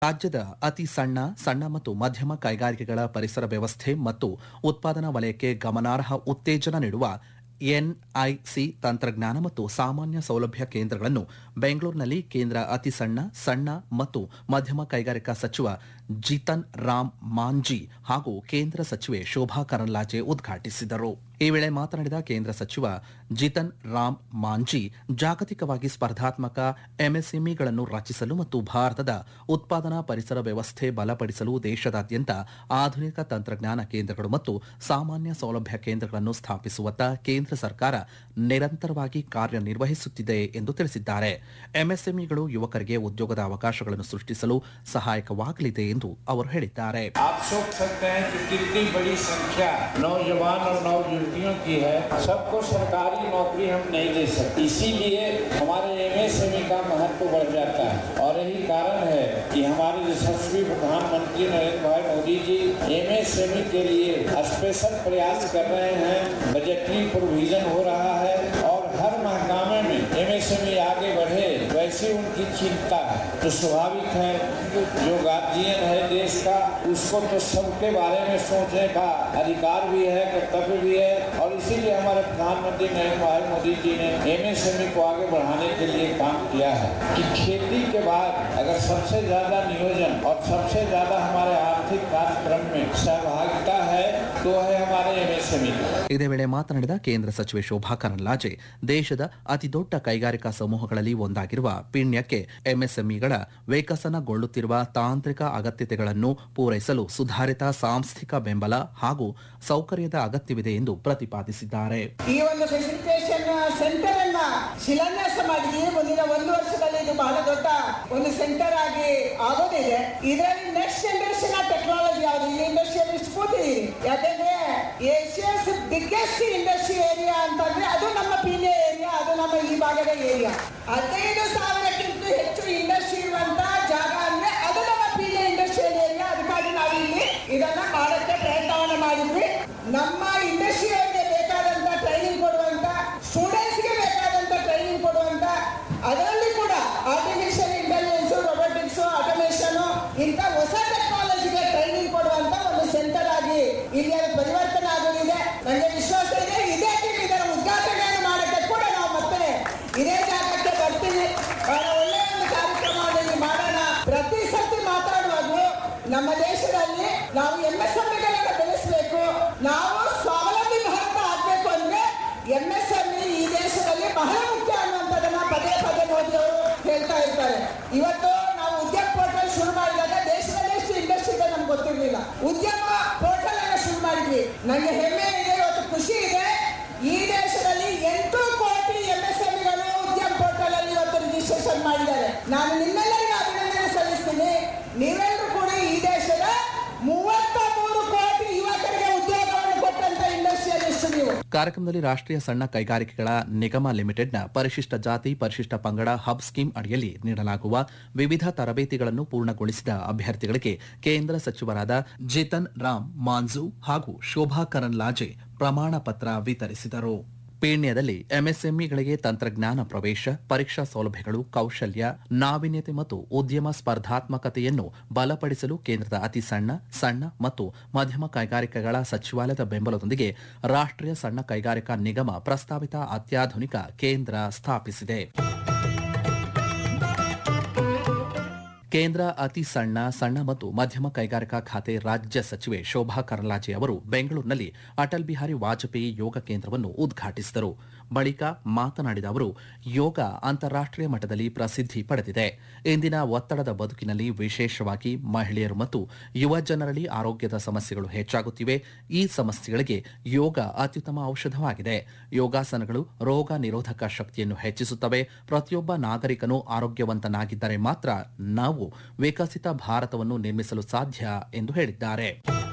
ರಾಜ್ಯದ ಅತಿ ಸಣ್ಣ ಸಣ್ಣ ಮತ್ತು ಮಧ್ಯಮ ಕೈಗಾರಿಕೆಗಳ ಪರಿಸರ ವ್ಯವಸ್ಥೆ ಮತ್ತು ಉತ್ಪಾದನಾ ವಲಯಕ್ಕೆ ಗಮನಾರ್ಹ ಉತ್ತೇಜನ ನೀಡುವ ಎನ್ಐಸಿ ತಂತ್ರಜ್ಞಾನ ಮತ್ತು ಸಾಮಾನ್ಯ ಸೌಲಭ್ಯ ಕೇಂದ್ರಗಳನ್ನು ಬೆಂಗಳೂರಿನಲ್ಲಿ ಕೇಂದ್ರ ಅತಿ ಸಣ್ಣ ಸಣ್ಣ ಮತ್ತು ಮಧ್ಯಮ ಕೈಗಾರಿಕಾ ಸಚಿವ ಜಿತನ್ ರಾಮ್ ಮಾಂಜಿ ಹಾಗೂ ಕೇಂದ್ರ ಸಚಿವೆ ಶೋಭಾ ಕರಂದ್ಲಾಜೆ ಉದ್ಘಾಟಿಸಿದರು ಈ ವೇಳೆ ಮಾತನಾಡಿದ ಕೇಂದ್ರ ಸಚಿವ ಜಿತನ್ ರಾಮ್ ಮಾಂಜಿ ಜಾಗತಿಕವಾಗಿ ಸ್ಪರ್ಧಾತ್ಮಕ ಎಂಎಸ್ಎಂಇಗಳನ್ನು ರಚಿಸಲು ಮತ್ತು ಭಾರತದ ಉತ್ಪಾದನಾ ಪರಿಸರ ವ್ಯವಸ್ಥೆ ಬಲಪಡಿಸಲು ದೇಶದಾದ್ಯಂತ ಆಧುನಿಕ ತಂತ್ರಜ್ಞಾನ ಕೇಂದ್ರಗಳು ಮತ್ತು ಸಾಮಾನ್ಯ ಸೌಲಭ್ಯ ಕೇಂದ್ರಗಳನ್ನು ಸ್ಥಾಪಿಸುವತ್ತ ಕೇಂದ್ರ ಸರ್ಕಾರ ನಿರಂತರವಾಗಿ ಕಾರ್ಯನಿರ್ವಹಿಸುತ್ತಿದೆ ಎಂದು ತಿಳಿಸಿದ್ದಾರೆ ಎಂಎಸ್ಎಂಇಗಳು ಯುವಕರಿಗೆ ಉದ್ಯೋಗದ ಅವಕಾಶಗಳನ್ನು ಸೃಷ್ಟಿಸಲು ಸಹಾಯಕವಾಗಲಿದೆ ಎಂದು ಅವರು ಹೇಳಿದ್ದಾರೆ आप सोच सकते हैं कि कितनी बड़ी संख्या नौजवान और नव युवतियों की है सबको सरकारी नौकरी हम नहीं दे सकते इसीलिए हमारे एमएसएमई का महत्व बढ़ जाता है और यही कारण है कि हमारे यशस्वी प्रधानमंत्री नरेंद्र भाई मोदी जी एमएसएमई के लिए स्पेशल प्रयास कर रहे हैं बजटरी प्रोविजन हो रहा है और हर महकामे में एमएसएमई आगे बढ़े वैसी उनकी चिंता है तो स्वाभाविक है जो गार्जियन है देश का उसको तो सबके बारे में सोचने का अधिकार भी है कर्तव्य भी है और इसीलिए हमारे प्रधानमंत्री नरेंद्र भाई मोदी जी ने एमएसएमई को आगे बढ़ाने के लिए काम किया है कि खेती के बाद अगर सबसे ज्यादा नियोजन और सबसे ज्यादा हमारे आर्थिक कार्यक्रम में सहभागिता है तो है हमारे एमएसएमई ಇದೇ ವೇಳೆ ಮಾತನಾಡಿದ ಕೇಂದ್ರ ಸಚಿವೆ ಶೋಭಾ ಕರಂದ್ಲಾಜೆ ದೇಶದ ಅತಿದೊಡ್ಡ ಕೈಗಾರಿಕಾ ಸಮೂಹಗಳಲ್ಲಿ ಒಂದಾಗಿರುವ ಪಿಣ್ಯಕ್ಕೆ ಎಂಎಸ್ಎಂಇಗಳ ವಿಕಸನಗೊಳ್ಳುತ್ತಿರುವ ತಾಂತ್ರಿಕ ಅಗತ್ಯತೆಗಳನ್ನು ಪೂರೈಸಲು ಸುಧಾರಿತ ಸಾಂಸ್ಥಿಕ ಬೆಂಬಲ ಹಾಗೂ ಸೌಕರ್ಯದ ಅಗತ್ಯವಿದೆ ಎಂದು ಪ್ರತಿಪಾದಿಸಿದ್ದಾರೆ ಈ ಒಂದು ಫೆಸಿಲಿಟೇಷನ್ ಸೆಂಟರ್ ಅನ್ನ ಶಿಲಾನ್ಯಾಸ ಮಾಡಿದ್ವಿ ಮುಂದಿನ ಒಂದು ವರ್ಷದಲ್ಲಿ ಇದು ಬಹಳ ದೊಡ್ಡ ಒಂದು ಸೆಂಟರ್ ಆಗಿ ಆಗೋದಿದೆ ಇದರಲ್ಲಿ ನೆಕ್ಸ್ಟ್ ಜನರೇಷನ್ ಆಫ್ ಟೆಕ್ನಾಲಜಿ ಯಾವುದು ಈ ಇಂಡಸ್ಟ್ರಿಯಲಿಸ್ಟ್ ಕೂತಿದ್ದೀರಿ ಯಾಕಂದ್ರೆ ಏಷ್ಯಾಸ್ ಬಿಗ್ಗೆಸ್ಟ್ ಇಂಡಸ್ಟ್ರಿ ಏರಿಯಾ ಅಂತಂದ್ರೆ ಅದು ನಮ್ಮ ಪೀಲೆ ಏರಿಯಾ ಅದು ನಮ್ಮ ಈ ಭಾಗದ ಏರಿಯಾ ಹದಿನೈದು ಸಾವಿರಕ್ಕಿಂತ ಹೆಚ್ಚು ಇಂಡಸ್ಟ್ರಿ ಇರುವಂತ ಜಾಗ ಅಂದ್ರೆ ಅದು ನಮ್ಮ ಪೀಲೆ ಇಂಡಸ್ಟ್ರಿಯಲ್ ಏರಿಯಾ ಅದಕ್ಕಾಗಿ ನಾವು ಇಲ್ಲಿ ಇದನ್ನ ಮಾಡಕ್ಕೆ ಪ್ರಯತ್ನವನ್ನ ಮಾಡಿದ್ವಿ ನಮ್ಮ ಇಂಡಸ್ಟ್ರಿಯವರಿಗೆ ಬೇಕಾದಂತ ಟ್ರೈನಿಂಗ್ ಕೊಡುವಂತ ಸ್ಟೂಡೆಂಟ್ಸ್ಗೆ ಬೇಕಾದಂತ ಟ್ರೈನಿಂಗ್ ಕೊಡುವಂತ ಅದರಲ್ಲಿ ಕೂಡ ಆರ್ಟಿಫಿಷಿಯಲ್ ಇಂಟೆಲಿಜೆನ್ಸ್ ರೊಬೋಟಿಕ್ಸ್ ಆಟೋಮೇಷನ್ ಇಂಥ ಹೊಸ ಟೆಕ್ನಾಲಜಿಗೆ ಟ್ರೈನಿಂಗ್ ಕೊಡುವಂತ ಒಂದು ಸೆಂಟರ್ ಆಗಿ ಇಲ್ಲಿ ಅದು ಪರಿವರ್ತನೆ ಆಗೋದಿದೆ ನನಗೆ ವಿಶ್ವಾಸ ಇದೆ ಇದೇ ಟೀಮ್ ಇದರ ಉದ್ಘಾಟನೆಯನ್ನು ಮಾಡಕ್ಕೆ ಕೂಡ ನಾವು ಮತ್ತೆ ಇದೇ ಜಾಗಕ್ಕೆ ಬರ್ತೀವಿ ಬಹಳ ಒಳ್ಳೆಯ ಒಂದು ಕಾರ್ಯಕ್ರಮವನ್ನು ಮಾಡೋಣ ಪ್ರತಿ ಸತಿ ಮಾತಾಡುವಾಗಲೂ ನಮ್ಮ ದೇಶದಲ್ಲಿ ನಾವು ಎಂಎಸ್ಎಂಇಗಳನ್ನು ಬೆಳೆಸಬೇಕು ನಾವು ಸ್ವಾವಲಂಬಿ ಭಾರತ ಆಗ್ಬೇಕು ಅಂದ್ರೆ ಎಂಎಸ್ಎಂಇ ಈ ದೇಶದಲ್ಲಿ ಬಹಳ ಮುಖ್ಯ ಅನ್ನುವಂಥದ್ದನ್ನ ಪದೇ ಪದೇ ಮೋದಿ ಅವರು ಹೇಳ್ತಾ ಇರ್ತಾರೆ ಇವತ್ತು ನಾವು ಉದ್ಯಮ ಪೋರ್ಟಲ್ ಶುರು ಮಾಡಿದಾಗ ದೇಶದಲ್ಲಿ ಎಷ್ಟು ಇಂಡಸ್ಟ್ರಿ ಇದೆ ನಮ್ಗೆ ಗೊತ್ತಿರಲಿಲ್ಲ ಉದ್ಯಮ ಪೋರ್ಟಲ್ ಅನ್ನ ಶುರು ಮಾಡಿದ್ವಿ ನನಗೆ ಹೆಮ್ಮೆ ಇದೆ ಇವತ್ತು ಖುಷಿ ಇದೆ ಈ ದೇಶದಲ್ಲಿ ಎಂಟು ಕೋಟಿ ಎಂಎಸ್ಎಂಇಗಳು ಉದ್ಯಮ ಪೋರ್ಟಲ್ ಅಲ್ಲಿ ಇವತ್ತು ರಿಜಿಸ್ಟ್ರೇಷನ್ ಮಾಡಿದ್ದಾರೆ ನಾನು ನಿಮ್ಮೆಲ್ಲರಿಗೂ ಅಭಿನಂದನೆ ಸಲ್ಲಿಸ್ತೀನಿ ನೀವೆಲ್ಲರೂ ಕೂಡ ಈ ದೇಶದ ಮೂವತ್ತ ಮೂರು ಕೋಟಿ ಯುವಕರಿಗೆ ಉದ್ಯೋಗವನ್ನು ಕೊಟ್ಟಂತ ಇಂಡಸ್ಟ್ರಿಯಲಿಸ್ಟ್ ನೀವು ಕಾರ್ಯಕ್ರಮದಲ್ಲಿ ರಾಷ್ಟ್ರೀಯ ಸಣ್ಣ ಕೈಗಾರಿಕೆಗಳ ನಿಗಮ ಲಿಮಿಟೆಡ್ನ ಪರಿಶಿಷ್ಟ ಜಾತಿ ಪರಿಶಿಷ್ಟ ಪಂಗಡ ಹಬ್ ಸ್ಕೀಮ್ ಅಡಿಯಲ್ಲಿ ನೀಡಲಾಗುವ ವಿವಿಧ ತರಬೇತಿಗಳನ್ನು ಪೂರ್ಣಗೊಳಿಸಿದ ಅಭ್ಯರ್ಥಿಗಳಿಗೆ ಕೇಂದ್ರ ಸಚಿವರಾದ ಜಿತನ್ ರಾಮ್ ಮಾಂಜು ಹಾಗೂ ಶೋಭಾ ಕರಂದ್ಲಾಜೆ ಪ್ರಮಾಣ ಪತ್ರ ವಿತರಿಸಿದರು ಪೀಣ್ಯದಲ್ಲಿ ಎಂಎಸ್ಎಂಇಗಳಿಗೆ ತಂತ್ರಜ್ಞಾನ ಪ್ರವೇಶ ಪರೀಕ್ಷಾ ಸೌಲಭ್ಯಗಳು ಕೌಶಲ್ಯ ನಾವೀನ್ಯತೆ ಮತ್ತು ಉದ್ಯಮ ಸ್ಪರ್ಧಾತ್ಮಕತೆಯನ್ನು ಬಲಪಡಿಸಲು ಕೇಂದ್ರದ ಅತಿ ಸಣ್ಣ ಸಣ್ಣ ಮತ್ತು ಮಧ್ಯಮ ಕೈಗಾರಿಕೆಗಳ ಸಚಿವಾಲಯದ ಬೆಂಬಲದೊಂದಿಗೆ ರಾಷ್ಟ್ರೀಯ ಸಣ್ಣ ಕೈಗಾರಿಕಾ ನಿಗಮ ಪ್ರಸ್ತಾವಿತ ಅತ್ಯಾಧುನಿಕ ಕೇಂದ್ರ ಸ್ಥಾಪಿಸಿದೆ ಕೇಂದ್ರ ಅತಿ ಸಣ್ಣ ಸಣ್ಣ ಮತ್ತು ಮಧ್ಯಮ ಕೈಗಾರಿಕಾ ಖಾತೆ ರಾಜ್ಯ ಸಚಿವೆ ಶೋಭಾ ಕರಂದ್ಲಾಜೆ ಅವರು ಬೆಂಗಳೂರಿನಲ್ಲಿ ಅಟಲ್ ಬಿಹಾರಿ ವಾಜಪೇಯಿ ಯೋಗ ಕೇಂದ್ರವನ್ನು ಉದ್ಘಾಟಿಸಿದರು ಬಳಿಕ ಮಾತನಾಡಿದ ಅವರು ಯೋಗ ಅಂತಾರಾಷ್ಟೀಯ ಮಟ್ಟದಲ್ಲಿ ಪ್ರಸಿದ್ಧಿ ಪಡೆದಿದೆ ಇಂದಿನ ಒತ್ತಡದ ಬದುಕಿನಲ್ಲಿ ವಿಶೇಷವಾಗಿ ಮಹಿಳೆಯರು ಮತ್ತು ಯುವ ಜನರಲ್ಲಿ ಆರೋಗ್ಯದ ಸಮಸ್ಯೆಗಳು ಹೆಚ್ಚಾಗುತ್ತಿವೆ ಈ ಸಮಸ್ಯೆಗಳಿಗೆ ಯೋಗ ಅತ್ಯುತ್ತಮ ಔಷಧವಾಗಿದೆ ಯೋಗಾಸನಗಳು ರೋಗ ನಿರೋಧಕ ಶಕ್ತಿಯನ್ನು ಹೆಚ್ಚಿಸುತ್ತವೆ ಪ್ರತಿಯೊಬ್ಬ ನಾಗರಿಕನು ಆರೋಗ್ಯವಂತನಾಗಿದ್ದರೆ ಮಾತ್ರ ನಾವು ವಿಕಸಿತ ಭಾರತವನ್ನು ನಿರ್ಮಿಸಲು ಸಾಧ್ಯ ಎಂದು ಹೇಳಿದ್ದಾರೆ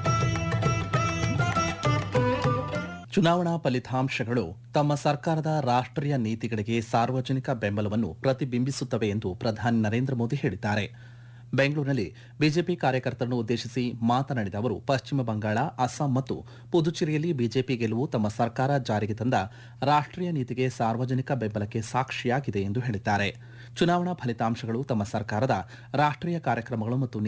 ಚುನಾವಣಾ ಫಲಿತಾಂಶಗಳು ತಮ್ಮ ಸರ್ಕಾರದ ರಾಷ್ಟ್ರೀಯ ನೀತಿಗಳಿಗೆ ಸಾರ್ವಜನಿಕ ಬೆಂಬಲವನ್ನು ಪ್ರತಿಬಿಂಬಿಸುತ್ತವೆ ಎಂದು ಪ್ರಧಾನಿ ನರೇಂದ್ರ ಮೋದಿ ಹೇಳಿದ್ದಾರೆ ಬೆಂಗಳೂರಿನಲ್ಲಿ ಬಿಜೆಪಿ ಕಾರ್ಯಕರ್ತರನ್ನು ಉದ್ದೇಶಿಸಿ ಮಾತನಾಡಿದ ಅವರು ಪಶ್ಚಿಮ ಬಂಗಾಳ ಅಸ್ಸಾಂ ಮತ್ತು ಪುದುಚೇರಿಯಲ್ಲಿ ಬಿಜೆಪಿ ಗೆಲುವು ತಮ್ಮ ಸರ್ಕಾರ ಜಾರಿಗೆ ತಂದ ರಾಷ್ಟ್ರೀಯ ನೀತಿಗೆ ಸಾರ್ವಜನಿಕ ಬೆಂಬಲಕ್ಕೆ ಸಾಕ್ಷಿಯಾಗಿದೆ ಎಂದು ಹೇಳಿದ್ದಾರೆ ಚುನಾವಣಾ ಫಲಿತಾಂಶಗಳು ತಮ್ಮ ಸರ್ಕಾರದ ರಾಷ್ಟ್ರೀಯ ಕಾರ್ಯಕ್ರಮಗಳು ಮತ್ತು